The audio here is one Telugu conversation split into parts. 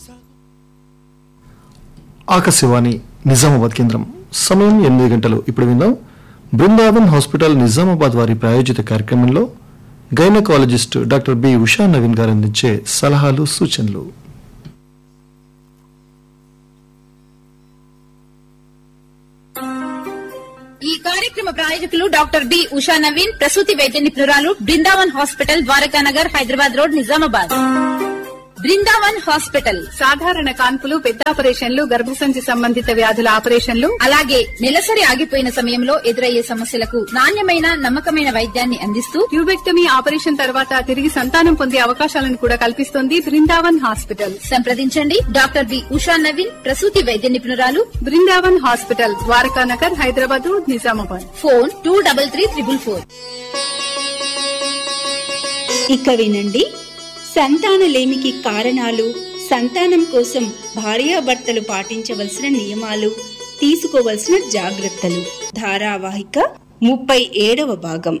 ఆకాశవాణి నిజామాబాద్ కేంద్రం సమయం ఎనిమిది గంటలు ఇప్పుడు విందాం బృందావన్ హాస్పిటల్ నిజామాబాద్ వారి ప్రాయోజిత కార్యక్రమంలో gynaecologist doctor B Usha Naveen garu అందించే సలహాలు సూచనలు ఈ కార్యక్రమ ప్రాయోజకులు డాక్టర్ బి ఉషా నవీన్ ప్రసూతి వైద్య నిపుణురాలు Brindavan hospital Dwarakanagar Hyderabad road Nizamabad Brindavan hospital సాధారణ కాన్పులు పెద్ద ఆపరేషన్లు గర్భసంచి సంబంధిత వ్యాధుల ఆపరేషన్లు అలాగే నెలసరి ఆగిపోయిన సమయంలో ఎదురయ్యే సమస్యలకు నాణ్యమైన నమ్మకమైన వైద్యాన్ని అందిస్తూ ట్యూబెక్టమీ ఆపరేషన్ తర్వాత తిరిగి సంతానం పొందే అవకాశాలను కూడా కల్పిస్తోంది బృందావన్ హాస్పిటల్ సంప్రదించండి డాక్టర్ బి ఉషా నవీన్ ప్రసూతి వైద్య నిపుణురాలు Brindavan hospital Dwarakanagar Hyderabad road Nizamabad phone two double three triple four ఇక వినండి సంతానలేమికి కారణాలు సంతానం కోసం భార్యాభర్తలు పాటించవలసిన నియమాలు తీసుకోవలసిన జాగ్రత్తలు ధారావాహిక ముప్పై ఏడవ భాగం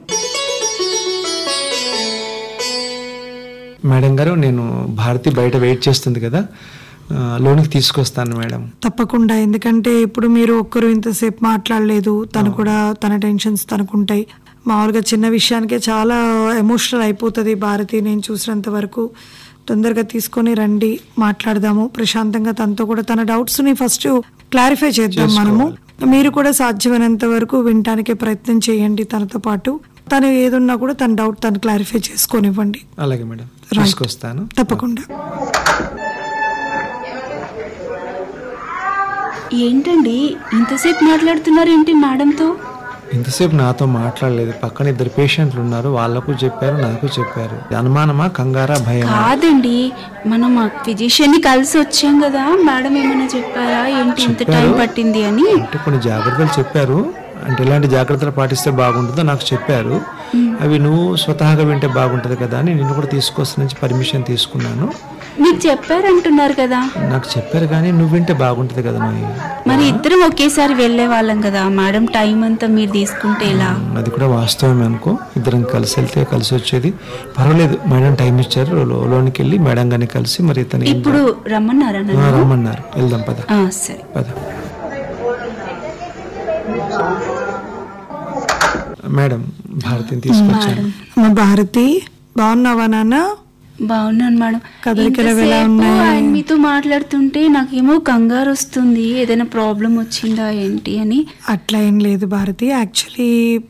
మేడం గారు నేను భారతి బయట వెయిట్ చేస్తుంది కదా ఆ, లోనికి తీసుకొస్తాను మేడం తప్పకుండా ఎందుకంటే ఇప్పుడు మీరు ఒక్కరు ఇంతసేపు మాట్లాడలేదు తను కూడా తన టెన్షన్స్ తనకుంటాయి మామూలుగా చిన్న విషయానికే చాలా ఎమోషనల్ అయిపోతుంది భారతి నేను చూసినంత వరకు తొందరగా తీసుకొని రండి మాట్లాడదాము ప్రశాంతంగా తనతో కూడా తన డౌట్స్ ని ఫస్ట్ క్లారిఫై చేద్దాం మనము మీరు కూడా సాధ్యమైనంత వరకు వినటానికి ప్రయత్నం చేయండి తనతో పాటు తను ఏదున్నా కూడా తన డౌట్ తను క్లారిఫై చేసుకొనివ్వండి అలాగే మేడం Right. తీసుకొస్తాను తప్పకుండా ఏంటండి ఇంతసేపు మాట్లాడుతున్నారు ఏంటి మేడంతో ఇంతసేపు నాతో మాట్లాడలేదు పక్కన ఇద్దరు పేషెంట్లు ఉన్నారు వాళ్ళకు చెప్పారు నాకు చెప్పారు అనుమానమా కంగారా భయమా కాదండి మనం ఫిజిషియన్ ని కలిసి వచ్చాం కదా మేడం ఏమైనా చెప్పారా ఏంటి ఇంత టైం చెప్పారు. పట్టింది అని అంటే కొన్ని జాగ్రత్తలు చెప్పారు అంటే ఎలాంటి జాగ్రత్తలు పాటిస్తే బాగుంటుందో నాకు చెప్పారు అవి నువ్వు స్వతహాగా వింటే బాగుంటుంది కదా అని నిన్ను కూడా తీసుకొస్తా నుంచి పర్మిషన్ తీసుకున్నాను మీకు చెప్పారంటున్నారు కదా నాకు చెప్పారు కానీ నువ్వు వింటే బాగుంటుంది కదా నువ్వు మరి ఇద్దరం ఒకేసారి వెళ్ళే వాళ్ళం కదా మేడం టైం అంతా మీరు తీసుకుంటే ఎలా అది కూడా వాస్తవమే అనుకో ఇద్దరం కలిసి వెళ్తే కలిసి వచ్చేది పర్వాలేదు మేడం టైం ఇచ్చారు లో- లోనికి వెళ్ళి మేడం గారిని కలిసి మరి ఇతను ఏం ఇప్పుడు రమ్మన్నారా ఆ, నన్ను రమ్మన్నారు వెళ్దాం పద ఆ, సరే పద మేడం భారతిని తీసుకొచ్చాను అమ్మ భారతి బాగున్నావా నాన్న బాగున్నాను మేడం కదలికలు ఎలా ఇంతసేపు ఉన్నాయి? ఆయన మీతో మాట్లాడుతుంటే నాకేమో కంగారు వస్తుంది ఏదైనా ప్రాబ్లం వచ్చిందా ఏంటి అని అట్లా ఏం లేదు భారతి యాక్చువల్లీ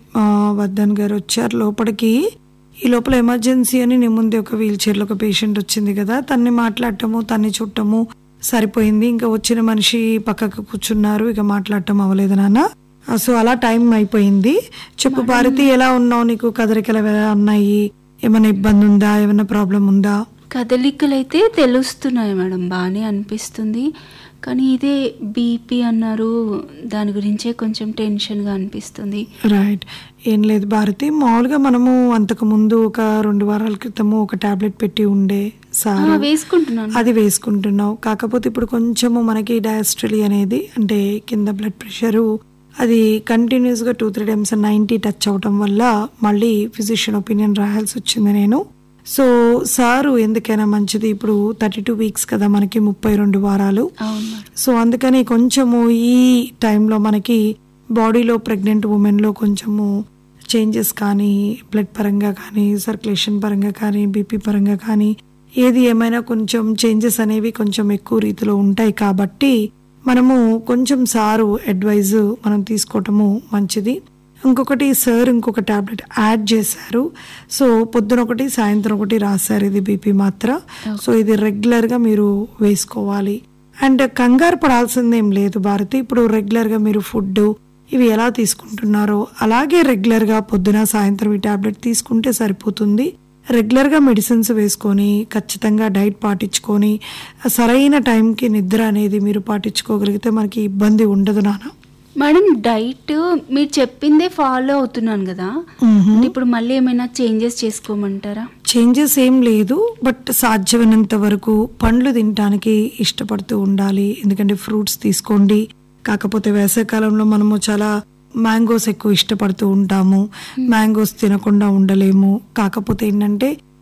వద్దన్ గారు వచ్చారు లోపలికి ఈ లోపల ఎమర్జెన్సీ అని నీ ముందే ఒక వీల్ చైర్లో ఒక పేషెంట్ వచ్చింది కదా తన్ని మాట్లాడటము తన్ని చుట్టము సరిపోయింది ఇంకా వచ్చిన మనిషి పక్కకు కూర్చున్నారు ఇక మాట్లాడటం అవ్వలేదు నాన్న ఆ, సో అలా టైం అయిపోయింది చెప్పు భారతి ఎలా ఉన్నావు నీకు కదలికలు ఎలా ఉన్నాయి ఏమైనా ఇబ్బంది ఉందా ఏమైనా ప్రాబ్లం ఉందా కదలికలైతే తెలుస్తున్నాయి మేడం బాగానే అనిపిస్తుంది కానీ ఇదే బీపీ అన్నారు దాని గురించే కొంచెం టెన్షన్గా అనిపిస్తుంది రైట్ ఏం లేదు భారతి మామూలుగా మనము అంతకు ముందు ఒక రెండు వారాల క్రితము ఒక టాబ్లెట్ పెట్టి ఉండే ఆ, సార్ వేసుకుంటున్నాను అది వేసుకుంటున్నావు కాకపోతే ఇప్పుడు కొంచెము మనకి డయాస్ట్రలీ అనేది అంటే కింద బ్లడ్ ప్రెషరు అది కంటిన్యూస్ గా two three times ninety touch అవటం వల్ల మళ్ళీ ఫిజిషియన్ ఒపీనియన్ రాయాల్సి వచ్చింది నేను సో సారు ఎందుకైనా మంచిది ఇప్పుడు థర్టీ టూ వీక్స్ కదా మనకి ముప్పై రెండు వారాలు అవును మేడం సో అందుకని కొంచెము ఈ టైంలో మనకి బాడీలో ప్రెగ్నెంట్ ఉమెన్లో కొంచెము చేంజెస్ కానీ బ్లడ్ పరంగా కానీ సర్క్యులేషన్ పరంగా కానీ బీపీ పరంగా కానీ ఏది ఏమైనా కొంచెం చేంజెస్ అనేవి కొంచెం ఎక్కువ రీతిలో ఉంటాయి కాబట్టి మనము కొంచెం సారు అడ్వైజ్ మనం తీసుకోవటము మంచిది ఇంకొకటి సార్ ఇంకొక టాబ్లెట్ యాడ్ చేశారు సో పొద్దున ఒకటి సాయంత్రం ఒకటి రాశారు ఇది బీపీ మాత్ర సో ఇది రెగ్యులర్గా మీరు వేసుకోవాలి అండ్ కంగారు పడాల్సింది ఏం లేదు భారతి ఇప్పుడు రెగ్యులర్ గా మీరు ఫుడ్ ఇవి ఎలా తీసుకుంటున్నారో అలాగే రెగ్యులర్ గా పొద్దున సాయంత్రం ఈ టాబ్లెట్ తీసుకుంటే సరిపోతుంది రెగ్యులర్ గా మెడిసిన్స్ వేసుకొని ఖచ్చితంగా డైట్ పాటించుకొని సరైన టైంకి నిద్ర అనేది మీరు పాటించుకోగలిగితే మనకి ఇబ్బంది ఉండదు నాన్న మేడం డైట్ మీరు చెప్పిందే ఫాలో అవుతున్నాను కదా అంటే ఇప్పుడు మళ్ళీ ఏమైనా చేంజెస్ చేసుకోమంటారా చేంజెస్ ఏం లేదు బట్ సాధ్యమైనంత వరకు పండ్లు తినడానికి ఇష్టపడుతూ ఉండాలి ఎందుకంటే ఫ్రూట్స్ తీసుకోండి కాకపోతే వేసవికాలంలో మనము చాలా మ్యాంగోస్ ఎక్కువ ఇష్టపడుతూ ఉంటాము మ్యాంగోస్ తినకుండా ఉండలేము కాకపోతే ఏంటంటే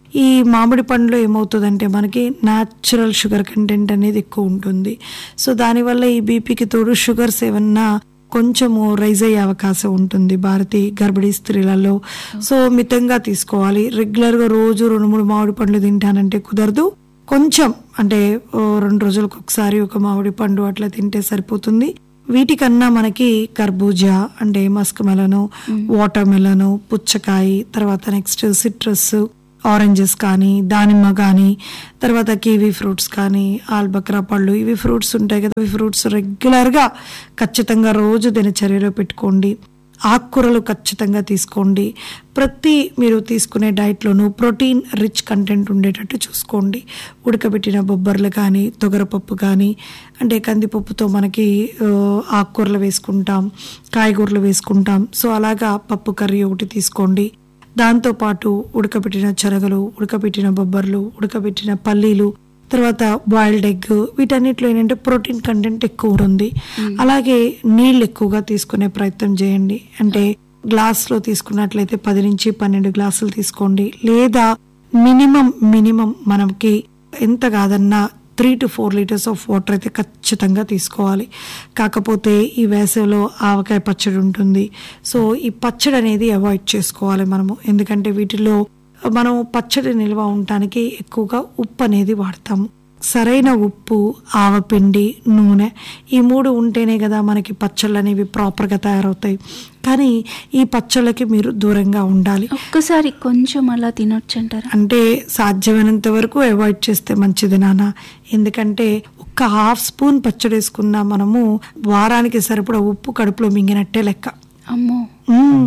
ఈ మామిడి పండులో ఏమవుతుందంటే మనకి న్యాచురల్ షుగర్ కంటెంట్ అనేది ఎక్కువ ఉంటుంది సో దానివల్ల ఈ బీపీకి తోడు షుగర్స్ ఏమన్నా కొంచెము రైజ్ అయ్యే అవకాశం ఉంటుంది భారతీయ గర్భిణీ స్త్రీలలో సో మితంగా తీసుకోవాలి రెగ్యులర్ గా రోజు రెండు మూడు మామిడి పండ్లు తింటానంటే కుదరదు కొంచెం అంటే ఓ రెండు రోజులకు ఒకసారి ఒక మామిడి పండు అట్లా తింటే సరిపోతుంది వీటికన్నా మనకి కర్బూజా అంటే మస్క్ మెలను వాటర్ మెలను పుచ్చకాయ తర్వాత నెక్స్ట్ సిట్రస్ ఆరెంజెస్ కానీ దానిమ్మ కానీ తర్వాత కివీ ఫ్రూట్స్ కానీ ఆల్బక్రా పళ్ళు ఇవి ఫ్రూట్స్ ఉంటాయి కదా ఇవి ఫ్రూట్స్ రెగ్యులర్గా ఖచ్చితంగా రోజు దినచర్యలో పెట్టుకోండి ఆకుకూరలు ఖచ్చితంగా తీసుకోండి ప్రతి మీరు తీసుకునే డైట్లోనూ ప్రోటీన్ రిచ్ కంటెంట్ ఉండేటట్టు చూసుకోండి ఉడకబెట్టిన బొబ్బర్లు కానీ తొగరపప్పు కానీ అంటే కందిపప్పుతో మనకి ఆ, ఆకుకూరలు వేసుకుంటాం కాయగూరలు వేసుకుంటాం సో అలాగా పప్పు కర్రీ ఒకటి తీసుకోండి దాంతోపాటు ఉడకబెట్టిన శనగలు ఉడకబెట్టిన బొబ్బర్లు ఉడకబెట్టిన పల్లీలు తర్వాత బాయిల్డ్ ఎగ్ వీటన్నిటిలో ఏంటంటే ప్రోటీన్ కంటెంట్ ఎక్కువ ఉంటుంది అలాగే నీళ్ళు ఎక్కువగా తీసుకునే ప్రయత్నం చేయండి అంటే గ్లాస్ లో తీసుకున్నట్లయితే పది నుంచి పన్నెండు గ్లాసులు తీసుకోండి లేదా మినిమం మినిమం మనకి ఎంత కాదన్నా three to four litres of water అయితే ఖచ్చితంగా తీసుకోవాలి కాకపోతే ఈ వేసవిలో ఆవకాయ పచ్చడి ఉంటుంది సో ఈ పచ్చడి అనేది అవాయిడ్ చేసుకోవాలి మనము ఎందుకంటే వీటిలో మనం పచ్చడి నిల్వ ఉండటానికి ఎక్కువగా ఉప్పు అనేది వాడతాము సరైన ఉప్పు ఆవపిండి నూనె ఈ మూడు ఉంటేనే కదా మనకి పచ్చళ్ళు అనేవి ప్రాపర్గా తయారవుతాయి కానీ ఈ పచ్చళ్ళకి మీరు దూరంగా ఉండాలి ఒక్కసారి కొంచెం అలా తినొచ్చు అంటారా అంటే సాధ్యమైనంత వరకు అవాయిడ్ చేస్తే మంచిది నాన్న ఎందుకంటే ఒక్క హాఫ్ స్పూన్ పచ్చడి వేసుకున్నా మనము వారానికి సరిపడా ఉప్పు కడుపులో మింగినట్టే లెక్క అమ్మో మ్మ్.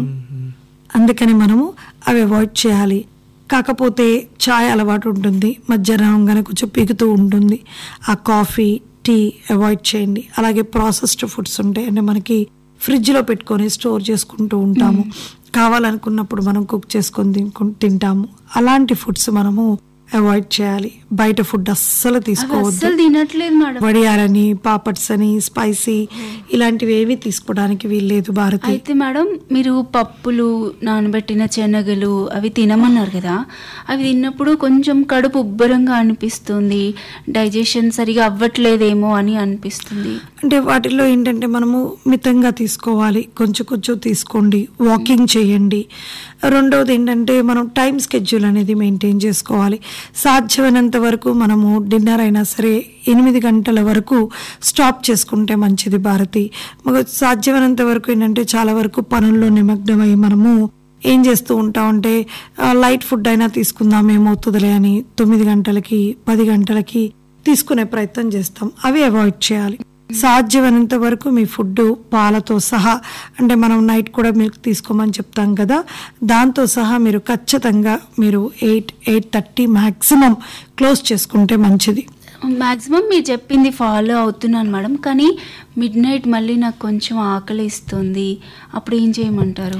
అందుకని మనము అవి అవాయిడ్ చేయాలి కాకపోతే చాయ్ అలవాటు ఉంటుంది మధ్యాహ్నం కనుక కొంచెం పీకుతూ ఉంటుంది ఆ కాఫీ టీ అవాయిడ్ చేయండి అలాగే ప్రాసెస్డ్ ఫుడ్స్ ఉంటాయి అంటే మనకి ఫ్రిడ్జ్లో పెట్టుకొని స్టోర్ చేసుకుంటూ ఉంటాము కావాలనుకున్నప్పుడు మనం కుక్ చేసుకొని తినుకు- తింటాము అలాంటి ఫుడ్స్ మనము అవాయిడ్ చేయాలి బయట ఫుడ్ అస్సలు అవి తీసుకోవద్దు అస్సలు తినట్లేదు మేడం వడియాలని పాపడ్స్ అని స్పైసీ ఇలాంటివి ఏవి తీసుకోవడానికి వీల్లేదు భారతి అయితే మేడం మీరు పప్పులు నానబెట్టిన శనగలు అవి తినమన్నారు కదా అవి తిన్నప్పుడు కొంచెం కడుపు ఉబ్బరంగా అనిపిస్తుంది డైజెషన్ సరిగా అవ్వట్లేదేమో అని అనిపిస్తుంది అంటే వాటిలో ఏంటంటే మనము మితంగా తీసుకోవాలి కొంచెం కొంచెం తీసుకోండి వాకింగ్ చేయండి రెండవది ఏంటంటే మనం టైం స్కెడ్యూల్ అనేది మెయింటైన్ చేసుకోవాలి సాధ్యమైనంత వరకు మనము డిన్నర్ అయినా సరే ఎనిమిది గంటల వరకు స్టాప్ చేసుకుంటే మంచిది భారతి మగ సాధ్యమైనంత వరకు ఏంటంటే చాలా వరకు పనుల్లో నిమగ్నమై మనము ఏం చేస్తూ ఉంటామంటే ఆ, లైట్ ఫుడ్ అయినా తీసుకుందాం ఏమవుతుందిలే అని తొమ్మిది గంటలకి పది గంటలకి తీసుకునే ప్రయత్నం చేస్తాం అవి అవాయిడ్ చేయాలి సాధ్యమైనంత వరకు మీ ఫుడ్ పాలతో సహా అంటే మనం నైట్ కూడా మిల్క్ తీసుకోమని చెప్తాం కదా దాంతో సహా మీరు ఖచ్చితంగా మీరు eight eight thirty maximum close చేసుకుంటే మంచిది మాక్సిమం మీరు చెప్పింది ఫాలో అవుతున్నాను మేడం కానీ మిడ్ నైట్ మళ్ళీ నాకు కొంచెం ఆకలి ఇస్తుంది అప్పుడు ఏం చేయమంటారు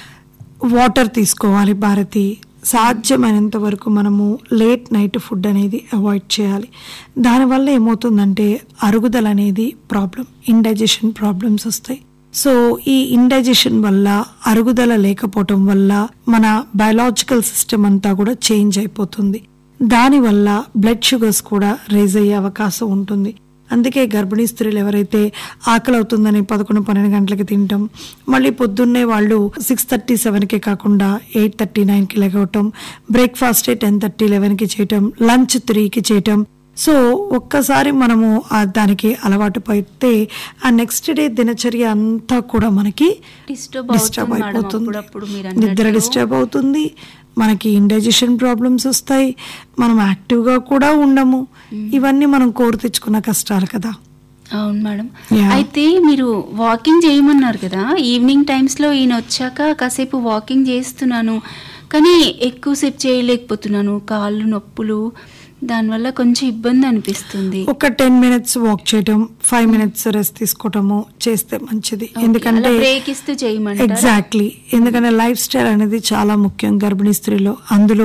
వాటర్ తీసుకోవాలి భారతి సాధ్యమైనంత వరకు మనము లేట్ నైట్ ఫుడ్ అనేది అవాయిడ్ చేయాలి దానివల్ల ఏమవుతుందంటే అరుగుదల అనేది ప్రాబ్లం ఇండైజెషన్ ప్రాబ్లమ్స్ వస్తాయి సో ఈ ఇండైజెషన్ వల్ల అరుగుదల లేకపోవటం వల్ల మన బయలాజికల్ సిస్టమ్ అంతా కూడా చేంజ్ అయిపోతుంది దానివల్ల బ్లడ్ షుగర్స్ కూడా రేజ్ అయ్యే అవకాశం ఉంటుంది అందుకే గర్భిణీ స్త్రీలు ఎవరైతే ఆకలి అవుతుందని పదకొండు పన్నెండు గంటలకి తింటాం మళ్ళీ పొద్దున్నే వాళ్ళు సిక్స్ థర్టీ సెవెన్కి కాకుండా ఎయిట్ థర్టీ నైన్కి లెగవటం బ్రేక్ఫాస్ట్ టెన్ థర్టీ లెవెన్కి చేయటం లంచ్ త్రీకి చేయటం సో ఒక్కసారి మనము ఆ దానికి అలవాటు పడితే ఆ నెక్స్ట్ డే దినచర్య అంతా కూడా మనకి డిస్టర్బ్ డిస్టర్బ్ అవుతుంది మేడం అయిపోతుంది అప్పుడప్పుడు మీరు నిద్ర అన్నట్లు. డిస్టర్బ్ అవుతుంది మనకి ఇండైజెషన్ ప్రాబ్లమ్స్ వస్తాయి మనం యాక్టివ్గా కూడా ఉండము ఇవన్నీ మనం కోరి తెచ్చుకున్న కష్టాలు కదా అవును మేడం Yeah. అయితే మీరు వాకింగ్ చేయమన్నారు కదా ఈవినింగ్ టైమ్స్ లో ఈయన వచ్చాక కాసేపు వాకింగ్ చేస్తున్నాను కానీ ఎక్కువసేపు చేయలేకపోతున్నాను కాళ్ళు నొప్పులు దానివల్ల కొంచెం ఇబ్బంది అనిపిస్తుంది ఒక టెన్ మినిట్స్ వాక్ చేయటం ఫైవ్ మినిట్స్ రెస్ట్ తీసుకోవటము చేస్తే మంచిది ఎందుకంటే బ్రేక్ ఇస్తూ చేయమంటారా ఎగ్జాక్ట్లీ ఎందుకంటే లైఫ్ స్టైల్ అనేది చాలా ముఖ్యం గర్భిణీ స్త్రీలో అందులో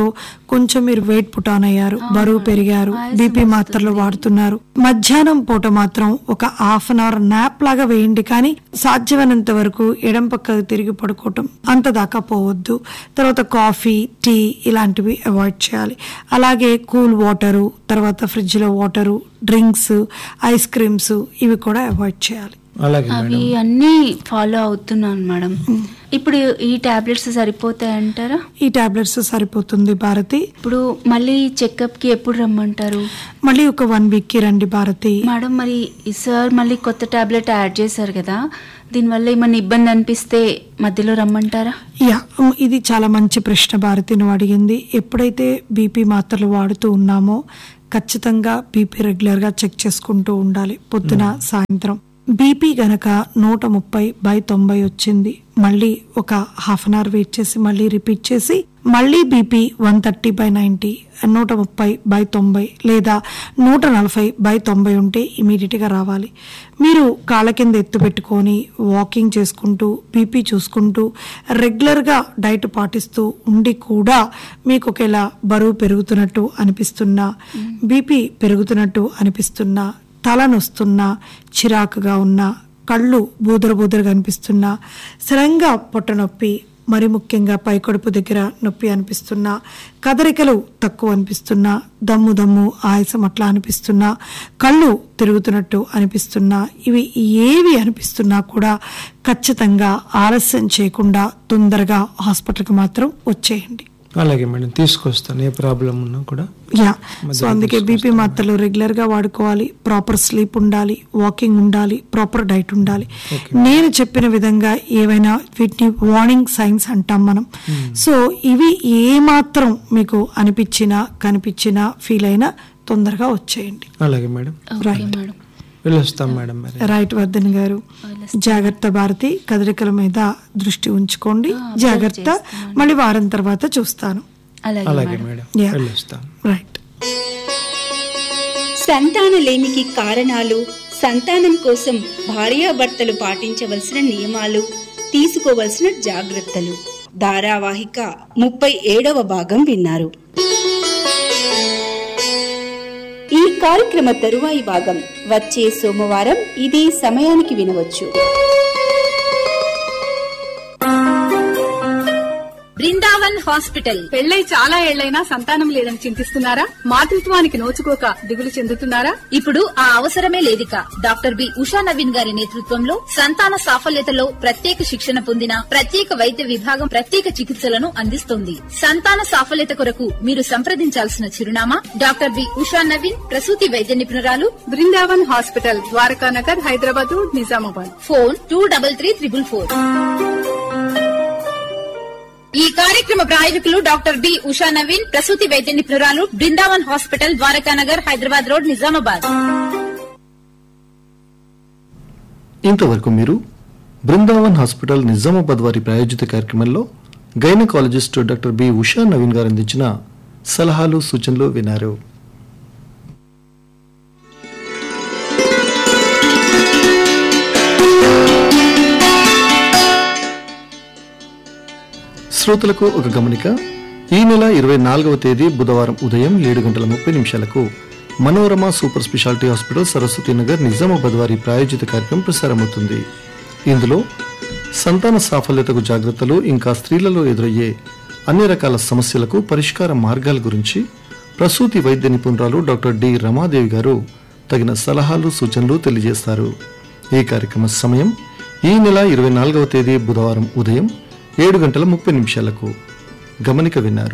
కొంచెం మీరు వెయిట్ పుట్ ఆన్ అయ్యారు బరువు పెరిగారు బీపీ మాత్రలు వాడుతున్నారు మధ్యాహ్నం పూట మాత్రం ఒక హాఫ్ అన్ అవర్ నాప్ లాగా వేయండి కానీ సాధ్యమైనంత వరకు ఎడం పక్కకు తిరిగి పడుకోవటం అంత దాకా పోవద్దు తర్వాత కాఫీ టీ ఇలాంటివి అవాయిడ్ చేయాలి అలాగే కూల్ వాటరు తర్వాత ఫ్రిడ్జ్ లో వాటరు డ్రింక్స్ ఐస్ క్రీమ్స్ ఇవి కూడా అవాయిడ్ చేయాలి అలాగే అవి మేడం అన్నీ ఫాలో అవుతున్నాను మేడం ఇప్పుడు ఈ టాబ్లెట్స్ సరిపోతాయి అంటారా ఈ టాబ్లెట్స్ సరిపోతుంది భారతి ఇప్పుడు మళ్ళీ చెకప్ కి ఎప్పుడు రమ్మంటారు మళ్ళీ ఒక వన్ వీక్ కి రండి భారతి మేడం మరి ఈ సార్ మళ్ళీ కొత్త టాబ్లెట్ యాడ్ చేశారు కదా దీనివల్ల ఏమన్నా ఇబ్బంది అనిపిస్తే మధ్యలో రమ్మంటారా యా ఉమ్, ఇది చాలా మంచి ప్రశ్న భారతి నువ్వు అడిగింది ఎప్పుడైతే బీపీ మాత్రలు వాడుతూ ఉన్నామో ఖచ్చితంగా బీపీ రెగ్యులర్ గా చెక్ చేసుకుంటూ ఉండాలి పొద్దున సాయంత్రం బీపీ గనక నూట ముప్పై బై తొంభై వచ్చింది మళ్ళీ ఒక హాఫ్ అన్ అవర్ వెయిట్ చేసి మళ్ళీ రిపీట్ చేసి మళ్ళీ BP one thirty by ninety నూట ముప్పై బై తొంభై లేదా నూట నలభై బై తొంభై ఉంటే ఇమీడియట్ గా రావాలి మీరు కాళ్ళ కింద ఎత్తు పెట్టుకొని వాకింగ్ చేసుకుంటూ బీపీ చూసుకుంటూ రెగ్యులర్ గా డైట్ పాటిస్తూ ఉండి కూడా మీకు ఒకవేళ బరువు పెరుగుతున్నట్టు అనిపిస్తున్నా బీపీ పెరుగుతున్నట్టు అనిపిస్తున్నా తల నొస్తున్నా చిరాకుగా ఉన్నా కళ్ళు బూదర బూదరగా అనిపిస్తున్నా సడన్గా పొట్ట నొప్పి మరి ముఖ్యంగా పైకడుపు దగ్గర నొప్పి అనిపిస్తున్నా కదలికలు తక్కువ అనిపిస్తున్నా దమ్ము దమ్ము ఆయాసం అట్లా అనిపిస్తున్నా కళ్ళు తిరుగుతున్నట్టు అనిపిస్తున్నా ఇవి ఏవి అనిపిస్తున్నా కూడా ఖచ్చితంగా ఆలస్యం చేయకుండా తొందరగా హాస్పిటల్కి మాత్రం వచ్చేయండి అలాగే మేడం తీసుకొస్తాను ఏ ప్రాబ్లం ఉన్నా కూడా యా సో అందుకే బీపీ మాత్రలు రెగ్యులర్ గా వాడుకోవాలి ప్రాపర్ స్లీప్ ఉండాలి వాకింగ్ ఉండాలి ప్రాపర్ డైట్ ఉండాలి నేను చెప్పిన విధంగా ఏవైనా వీటిని వార్నింగ్ సైన్స్ అంటాం మనం సో ఇవి ఏ మాత్రం మీకు అనిపించినా కనిపించినా ఫీల్ అయినా తొందరగా వచ్చేయండి అలాగే మేడం ఓకే మేడం వెళ్ళొస్తాం మేడం మరి రైట్ వర్ధన్ గారు జాగ్రత్త భారతి కదలికల మీద దృష్టి ఉంచుకోండి జాగ్రత్త మళ్ళీ వారం తర్వాత చూస్తాను అలాగే అలాగే మేడం మేడం Yeah. వెళ్ళొస్తాం రైట్ సంతానలేమికి కారణాలు సంతానం కోసం భార్యాభర్తలు పాటించవలసిన నియమాలు తీసుకోవలసిన జాగ్రత్తలు ధారావాహిక ముప్పై ఏడవ భాగం విన్నారు ఈ కార్యక్రమ తరువాయి భాగం వచ్చే సోమవారం ఇదే సమయానికి వినవచ్చు బృందావన్ హాస్పిటల్ పెళ్ళై చాలా ఏళ్లైనా సంతానం లేదని చింతిస్తున్నారా మాతృత్వానికి నోచుకోక దిగులు చెందుతున్నారా ఇప్పుడు ఆ అవసరమే లేదిక డాక్టర్ బి ఉషా నవీన్ గారి నేతృత్వంలో సంతాన సాఫల్యతలో ప్రత్యేక శిక్షణ పొందిన ప్రత్యేక వైద్య విభాగం ప్రత్యేక చికిత్సలను అందిస్తోంది సంతాన సాఫల్యత కొరకు మీరు సంప్రదించాల్సిన చిరునామా డాక్టర్ బి ఉషా నవీన్ ప్రసూతి వైద్య నిపుణురాలు Brindavan hospital Dwarakanagar Hyderabad Nizamabad phone two double three triple four ఈ కార్యక్రమ ప్రాయోజకులు డాక్టర్ బి ఉషా నవీన్ ప్రసూతి వైద్య నిపుణురాలు బృందావన్ హాస్పిటల్ ద్వారకానగర్ హైదరాబాద్ రోడ్ నిజామాబాద్ ఇంతవరకు మీరు బృందావన్ హాస్పిటల్ నిజామాబాద్ వారి ప్రాయోజిత కార్యక్రమంలో gynaecologist doctor B Usha Naveen garu అందించిన సలహాలు సూచనలు వినారు శ్రోతలకు ఒక గమనిక ఈ నెల ఇరవై నాలుగవ తేదీ బుధవారం ఉదయం ఏడు గంటల ముప్పై నిమిషాలకు Manorama super speciality hospital Saraswathi Nagar Nizamabad వారి ప్రాయోజిత కార్యక్రమం ప్రసారమవుతుంది ఇందులో సంతాన సాఫల్యతకు జాగ్రత్తలు ఇంకా స్త్రీలలో ఎదురయ్యే అన్ని రకాల సమస్యలకు పరిష్కార మార్గాల గురించి ప్రసూతి వైద్య నిపుణురాలు డాక్టర్ డి రమాదేవి గారు తగిన సలహాలు సూచనలు తెలియజేస్తారు ఈ కార్యక్రమ సమయం ఈ నెల ఇరవై నాలుగవ తేదీ బుధవారం ఉదయం ఏడు గంటల ముప్పై నిమిషాలకు గమనిక విన్నారు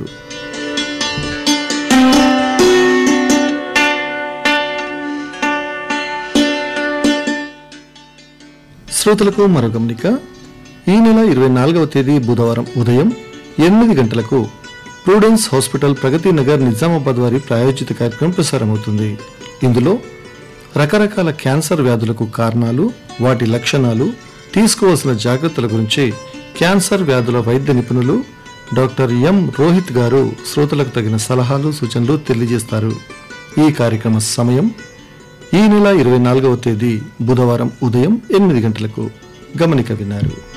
శ్రోతలకు మరో గమనిక ఈ నెల ఇరవై నాలుగవ తేదీ బుధవారం ఉదయం ఎనిమిది గంటలకు ప్రూడెన్స్ హాస్పిటల్ ప్రగతి నగర్ నిజామాబాద్ వారి ప్రాయోజిత కార్యక్రమం ప్రసారమవుతుంది ఇందులో రకరకాల క్యాన్సర్ వ్యాధులకు కారణాలు వాటి లక్షణాలు తీసుకోవాల్సిన జాగ్రత్తల గురించి క్యాన్సర్ వ్యాధుల వైద్య నిపుణులు డాక్టర్ ఎం రోహిత్ గారు శ్రోతలకు తగిన సలహాలు సూచనలు తెలియజేస్తారు ఈ కార్యక్రమ సమయం ఈ నెల ఇరవై నాలుగవ తేదీ బుధవారం ఉదయం ఎనిమిది గంటలకు గమనిక విన్నారు